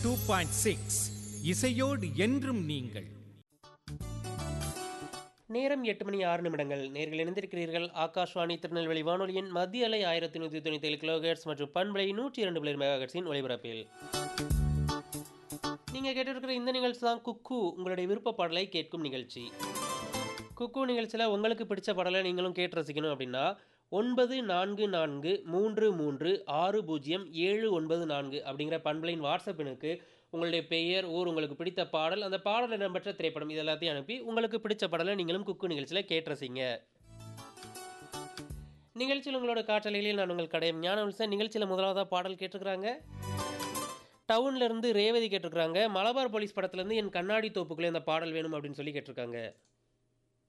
two point six இசையோடு என்றும் நீங்கள் நேரம் எட்டு மணி ஆறு நிமிடங்கள் நேர்கள் இணைந்திருக்கிறீர்கள் ஆகாஷ்வாணி திருநெல்வேலி வானொலியின் மத்திய அலை ஆயிரத்தி நூற்றி தொண்ணூற்றி ஏழு கிலோஹெர்ட்ஸ் மற்றும் பண்பலை நூற்றி இரண்டு பிளேர் மெகாஹெர்ட்ஸின் ஒளிபரப்பில் நீங்கள் கேட்டிருக்கிற இந்த நிகழ்ச்சி தான் குக்கு உங்களுடைய விருப்ப பாடலை கேட்கும் நிகழ்ச்சி குக்கு நிகழ்ச்சியில் உங்களுக்கு பிடிச்ச பாடலை நீங்களும் கேட்டு ரசிக்கணும் அப்படின்னா ஒன்பது நான்கு நான்கு மூன்று மூன்று ஆறு பூஜ்ஜியம் ஏழு ஒன்பது நான்கு அப்படிங்கிற பண்பலையின் வாட்ஸ்அப் எண்ணுக்கு உங்களுடைய பெயர் ஊர் உங்களுக்கு பிடித்த பாடல் அந்த பாடல் இடம்பெற்ற திரைப்படம் இது எல்லாத்தையும் அனுப்பி உங்களுக்கு பிடிச்ச பாடலை நீங்களும் குக்கு நிகழ்ச்சியில் கேட்டு ரசிங்க நிகழ்ச்சியில் உங்களோட காற்றலையில் நான் உங்கள் கடையம் ஞான வில்சன் நிகழ்ச்சியில் முதலாவதாக பாடல் கேட்டிருக்கிறாங்க டவுன்ல இருந்து ரேவதி கேட்டிருக்கிறாங்க மலபார் போலீஸ் படத்துலேருந்து என் கண்ணாடி தோப்புக்குள்ளே இந்த பாடல் வேணும் அப்படின்னு சொல்லி கேட்டிருக்காங்க